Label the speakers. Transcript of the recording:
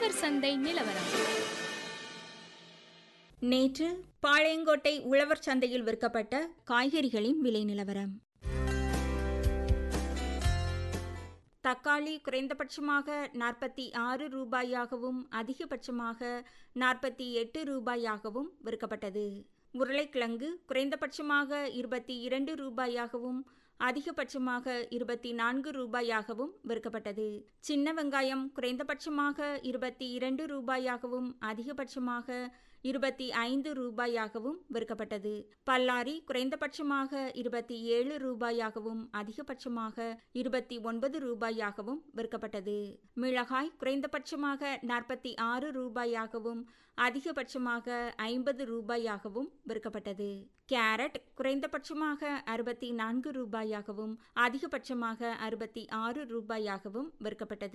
Speaker 1: உழவர் சந்தை நிலவரம்
Speaker 2: நேற்று பாளையங்கோட்டை உழவர் சந்தையில் விற்கப்பட்ட காய்கறிகளின் விலை நிலவரம் தக்காளி குறைந்தபட்சமாக நாற்பத்தி ஆறு ரூபாயாகவும் அதிகபட்சமாக நாற்பத்தி எட்டு ரூபாயாகவும் விற்கப்பட்டது உருளைக்கிழங்கு குறைந்தபட்சமாக இருபத்தி இரண்டு ரூபாயாகவும் அதிகபட்சமாக இருபத்தி நான்கு ரூபாயாகவும் விற்கப்பட்டது சின்ன வெங்காயம் குறைந்தபட்சமாக இருபத்தி இரண்டு ரூபாயாகவும் அதிகபட்சமாக இருபத்தி ஐந்து ரூபாயாகவும் விற்கப்பட்டது பல்லாரி குறைந்தபட்சமாக இருபத்தி ஏழு ரூபாயாகவும் அதிகபட்சமாக இருபத்தி ஒன்பது ரூபாயாகவும் விற்கப்பட்டது மிளகாய் குறைந்தபட்சமாக நாற்பத்தி ஆறு ரூபாயாகவும் அதிகபட்சமாக ஐம்பது ரூபாயாகவும் விற்கப்பட்டது கேரட் குறைந்தபட்சமாக அறுபத்தி நான்கு ரூபாயாகவும் அதிகபட்சமாக அறுபத்தி ஆறு ரூபாயாகவும் விற்கப்பட்டது